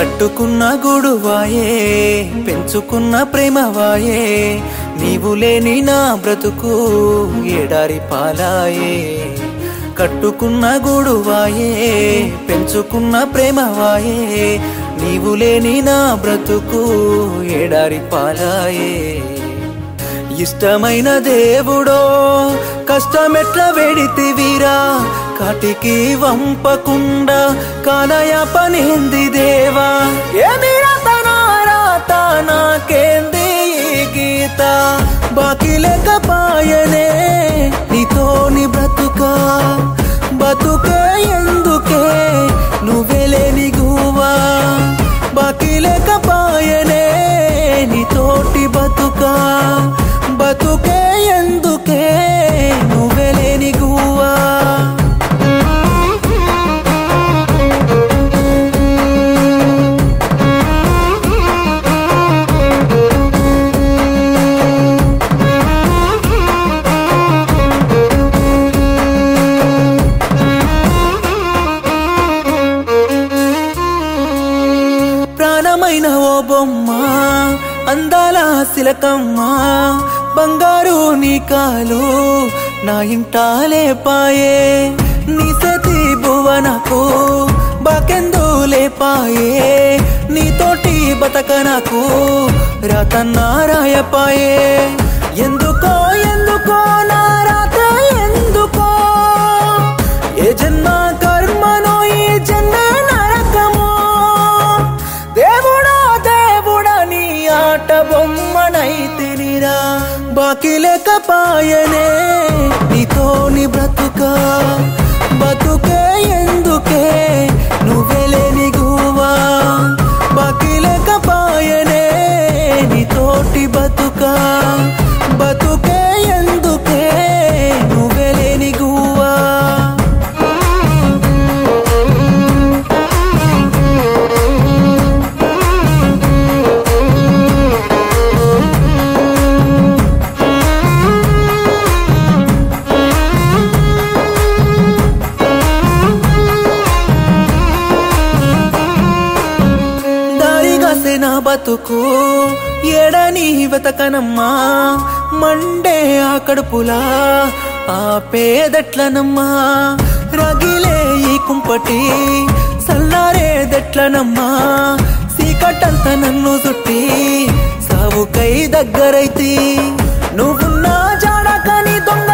కట్టుకున్న గూడువాయే పెంచుకున్న ప్రేమవాయే నీవు లేని నా బ్రతుకు ఎడారి పాలాయే కట్టుకున్న గూడువాయే పెంచుకున్న ప్రేమవాయే నీవు లేని నా బ్రతుకు ఎడారి పాలాయే ఇష్టమైన దేవుడో కష్టమెట్ల వెడితివిరా కాటికి వంపకుండా కాలయ పనింది దేవా ఏమి రాత నాకేంది ఈ గీత బాకీ లేకపాయనే నీతోని బ్రతుకా బతుకే ఎందుకే నువ్వే లేని గువా బాకీ లేకపాయనే నీతోటి బతుకా బతుకే ఎందుకే నువ్వే లేని గువా ప్రాణమైన ఓ బొమ్మ అందాల సిలకమ్మ బంగారు నీ కాలు నా ఇంటాలే పాయే నీ సతి భువనకు బాకెందు లేపాయే నీతోటి బతకనకు రాతన్నారాయపాయే ఎందుకో ఎందుకో నా రాత ఎందుకో ఏ జన్మ కర్మనో ఈ జన్మ నరకమో దేవుడా దేవుడా నీ ఆట బొమ్మనైతినిరా బాకీ లేకపాయనే నీతోని బ్రతుక బతుకే ఎందుకే నువ్వే లేని గువా బాకీ లేకపాయనే నీతోటి బతుక బతుకే ఎందుకే నువ్వే లేని గువా దారిగాసే నా బతుకు ఎడని వెతకనమ్మా మండే ఆ కడుపులా ఆ పేదట్లనమ్మా రగిలే ఈ కుంపటి సల్లారేదెట్లనమ్మా సీకటంత నన్ను చుట్టి సావుకై దగ్గరైతి నువ్వున్నా జాడకని దొంగ